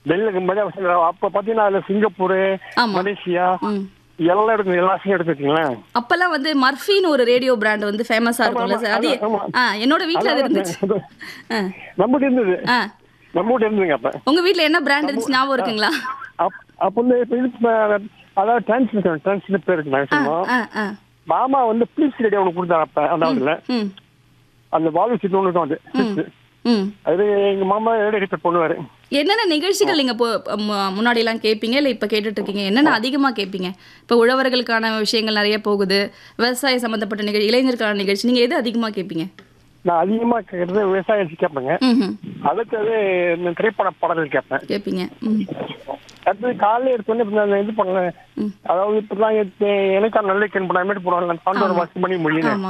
டெல்லிக்கு முன்னாடி அப்ப பாத்தீங்கன்னா அதுல சிங்கப்பூர் ஆமா. மலேசியா ம் எல்லாம் எடுத்து எல்லா விஷயம் எடுத்து வச்சுங்களேன் அப்பெல்லாம் வந்து மர்ஃபின்னு ஒரு ரேடியோ பிராண்ட் வந்து ஃபேமஸா இருக்கும்ல சார் அது ஆமா, ஆ என்னோட வீட்ல அது இருந்துச்சு ஆ நம்ம இருந்தது ஆ நம்ம வீட்டு இருந்ததுங்க அப்ப உங்க வீட்ல என்ன பிராண்ட் இருந்துச்சு ஞாபகம் இருக்குங்களா அப்- அப்ப வந்து இப்ப இது இப்ப அதாவது டிரான்ஸ்மிஷன் டிரான்ஸ்மிஷன் பேர் இருக்கு நாங்க ஆ சொல்லுவோம் ஆ ஆ மாமா வந்து ப்ளீஸ் ரேடியோ ஒன்று கொடுத்தாங்க அப்ப அந்த அதுல ம் அந்த வால்வு சீட் ஒன்று இருக்கும் அது ம் அது எங்க மாமா ரேடியோ ரிப்பேர் பண்ணுவாரு என்னென்ன நிகழ்ச்சிகள் நீங்க இப்போ மு- முன்னாடி எல்லாம் கேட்பீங்க இல்ல இப்ப கேட்டுட்டு இருக்கீங்க என்னென்ன அதிகமா கேட்பீங்க இப்ப உழவர்களுக்கான விஷயங்கள் நிறைய போகுது விவசாய சம்பந்தப்பட்ட நிகழ்ச்சி இளைஞருக்கான நிகழ்ச்சி நீங்க எது அதிகமா கேட்பீங்க நான் அதிகமா கேட்கறது விவசாயம் கேட்பேங்க ம் அடுத்தது இந்த திரைப்பட பாடல்கள் கேட்பேன் கேட்பீங்க ம் அடுத்தது காலையில எடுத்தோடனே இப்ப நான் இது பண்ணேன் அதாவது இப்பதான் எனக்கு நல்ல கேன் பண்ண மாதிரி போடுவாங்க பன்னெண்டு வருஷம் பண்ணி முடியல ஆமா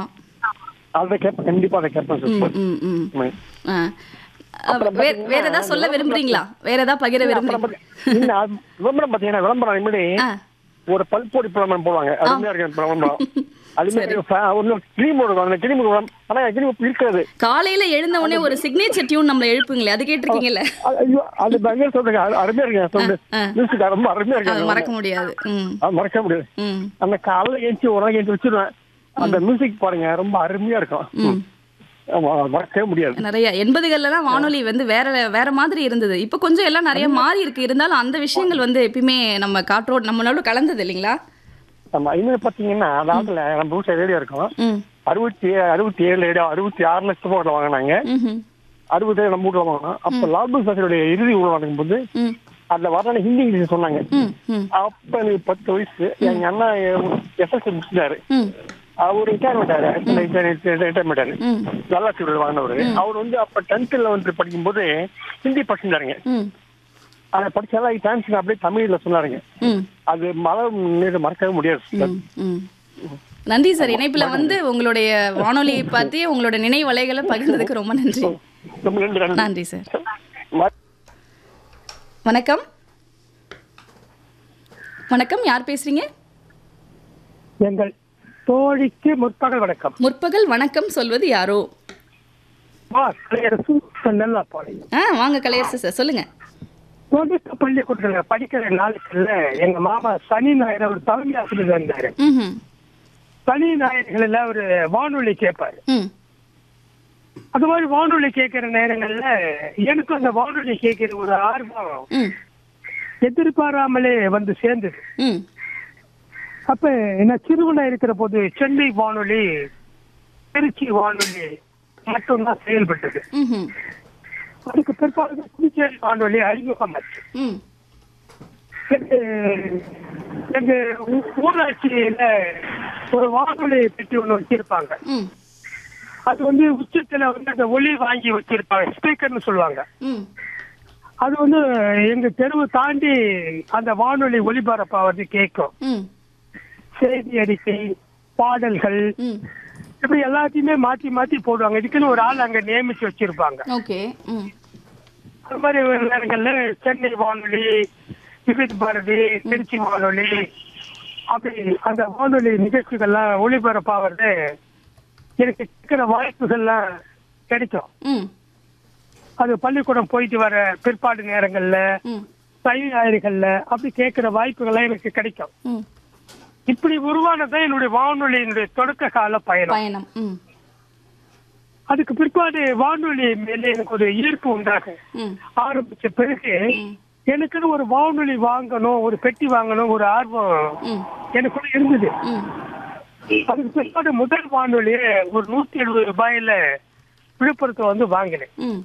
அதை கேட்பேன் கண்டிப்பா அதை கேட்பேன் ம் சார் ம் ம் ஆ. அஹ், வேற வேற ஏதாவது சொல்ல விரும்புறீங்களா வேற ஏதாவது பகிர விரும்புறீங்க இல்ல, அது விளம்பரம் பாத்தீங்கன்னா விளம்பரம் முன்னாடி ஆ ஒரு பல்பொடி விளம்பரம் போடுவாங்க அருமையா இருக்கு விளம்பரம் அது மாதிரி ஒன்னு கிரீம் இருக்கும் அந்த கிரீம் ஆனா கிரீம் இருக்காது காலையில எழுந்த உடனே ஒரு சிக்னேச்சர் டியூன் நம்மள எழுப்புங்களே அது கேட்டிருக்கீங்கல்ல அது- ஐயோ அது பயங்கர சொல்றேங்க அது அருமையா இருக்கு சொல்லு ஆ. மியூசிக் ரொம்ப அருமையா அது இருக்கு மறக்க முடியாது ம் அது மறக்க முடியாது ம் அந்த காலைல ஏஞ்சி ஒரு நாள் ஏஞ்சி வச்சிருவேன் அந்த மியூசிக் பாருங்க ரொம்ப அருமையா இருக்கும் ம் ஆமா, மறக்கவே முடியாது நிறைய எண்பதுகள்லாம் வானொலி வந்து வேற வேற மாதிரி இருந்தது இப்போ கொஞ்சம் எல்லாம் நிறைய மாறி இருக்கு இருந்தாலும் அந்த விஷயங்கள் வந்து எப்பயுமே நம்ம காற்றோடு நம்மளோட கலந்தது இல்லைங்களா ஆமா இன்னும் பாத்தீங்கன்னா அதாவது நம்ம வீட்டுல ரேடியோ இருக்கும் ம் அறுபத்தி அறுபத்தி ஏழு ரேடியோ அறுபத்தி ஆறு லட்சம் ரூபாய் வாங்கினாங்க ம்ஹும். அறுபத்தி ஏழு நம்ம வீட்டுல வாங்கினோம் அப்ப லாக்டவுன் சாசனுடைய இறுதி உள்ள நடக்கும்போது ம் அந்த வரலாறு ஹிந்தி இங்கிலீஷ் சொன்னாங்க ம் ம் அப்ப எனக்கு பத்து வயசு எங்க அண்ணா எஸ்எஸ்சி முடிச்சிட்டாரு ம் அவர் ரிட்டையர்மெண்ட் ஆரு ரிட்டையர்மெண்ட் ஆரு ம் நல்லா சீரியல் வாங்கினவர் அவர் வந்து அப்ப டென்த்ல வந்து படிக்கும்போது ஹிந்தி படிச்சிருந்தாருங்க ம் அதை படிச்சாலும் டான்ஸ் அப்படியே தமிழ்ல சொன்னாருங்க ம் அது மழை நீர் மறக்கவே முடியாது சார். ம் ம் நன்றி சார் இணைப்புல வந்து உங்களுடைய வானொலியை பத்தி உங்களோட நினைவலைகளை பகிர்ந்ததுக்கு ரொம்ப நன்றி ரொம்ப நன்றி, நன்றி. நன்றி சார் ம- வணக்கம் வணக்கம் யார் பேசுறீங்க எங்கள் தோழிக்கு முற்பகல் வணக்கம் முற்பகல் வணக்கம் சொல்வது யாரோ வா கலையரசு நல்லா பாடி ஆ வாங்க கலையரசு சார் சொல்லுங்க தொடக்க பள்ளிக்கூடத்துல படிக்கிற நாளுக்குள்ள எங்க மாமா சனி ஞாயிறு ஒரு தலைமை ஆசிரியர் இருந்தாரு ம் சனி ஞாயிறுகளில் ஒரு வானொலி கேட்பாரு ம் அது மாதிரி வானொலி கேட்கிற நேரங்கள்ல எனக்கும் அந்த வானொலி கேட்கிற ஒரு ஆர்வம் ம் எதிர்பாராமலே வந்து சேர்ந்தது ம் அப்ப நான் சிறுவனா இருக்கிற போது சென்னை வானொலி திருச்சி வானொலி மட்டும்தான் செயல்பட்டது ம்ஹும். அதுக்கு பிற்பாடு புதுச்சேரி வானொலி அறிமுகமாச்சு ம் எங்க எங்க ஊ- ஊராட்சியில ஒரு வானொலி பெட்டி ஒண்ணு வச்சிருப்பாங்க ம் அது வந்து உச்சத்துல வந்து அந்த ஒலி வாங்கி வச்சிருப்பாங்க ஸ்பீக்கர்னு சொல்லுவாங்க ம் அது வந்து எங்க தெருவு தாண்டி அந்த வானொலி ஒலிபரப்பாவது கேட்கும் ம் செய்தி அறிக்கை பாடல்கள் ம் இப்படி எல்லாத்தையுமே மாத்தி மாத்தி போடுவாங்க இதுக்குன்னு ஒரு ஆள் அங்க நியமிச்சு வச்சிருப்பாங்க ஓகே ம் அது மாதிரி ஒரு நேரங்கள்ல சென்னை வானொலி விவித் பாரதி திருச்சி வானொலி அப்படி அந்த வானொலி நிகழ்ச்சிகள்லாம் ஒளிபரப்பாவது எனக்கு இருக்கிற வாய்ப்புகள்லாம் கிடைக்கும் ம் அது பள்ளிக்கூடம் போயிட்டு வர பிற்பாடு நேரங்கள்ல ம் சனி ஞாயிறுகள்ல அப்படி கேட்கிற வாய்ப்புகள்லாம் எனக்கு கிடைக்கும் ம் இப்படி உருவானதான் என்னுடைய வானொலியினுடைய தொடக்க கால பயணம் பயணம் ம் அதுக்கு பிற்பாடு வானொலி மேல எனக்கு ஒரு ஈர்ப்பு உண்டாகும் ம் ஆரம்பிச்ச பிறகு ம். எனக்குன்னு ஒரு வானொலி வாங்கணும் ஒரு பெட்டி வாங்கணும் ஒரு ஆர்வம் ம் எனக்குள்ள இருந்தது ம் அதுக்கு பிற்பாடு முதல் வானொலியை ஒரு நூத்தி எழுபது ரூபாயில விழுப்புரத்துல வந்து வாங்கினேன் ம்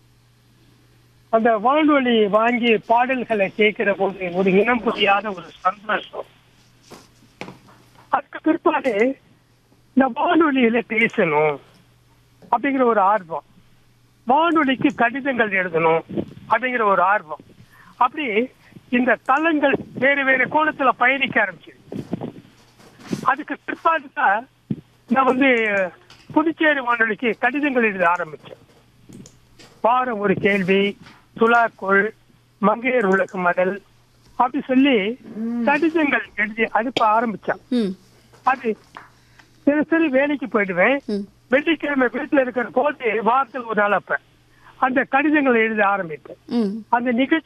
அந்த வானொலி வாங்கி பாடல்களை கேட்கிற போது ஒரு இனம் புரியாத ஒரு சந்தோஷம் அதுக்கு பிற்பாடு இந்த வானொலியில பேசணும் அப்படிங்கிற ஒரு ஆர்வம் வானொலிக்கு கடிதங்கள் எழுதணும் அப்படிங்கிற ஒரு ஆர்வம் அப்படி இந்த தளங்கள் வேறு வேறு கோணத்துல பயணிக்க ஆரம்பிச்சு அதுக்கு பிற்பாடு தான் நான் வந்து புதுச்சேரி வானொலிக்கு கடிதங்கள் எழுத ஆரம்பிச்சேன் வாரம் ஒரு கேள்வி துலாக்கோள் மங்கையர் உலக மடல் அப்படி சொல்லி கடிதங்கள் எழுதி அனுப்ப ஆரம்பிச்சான் ம் அது தினசரி வேலைக்கு போயிடுவேன் ம் வெள்ளிக்கிழமை வீட்டுல இருக்கிற போது வாரத்தில் ஒரு நாள் அப்ப அந்த கடிதங்களை எழுத ஆரம்பிப்பேன் ம் அந்த நிகழ்ச்சி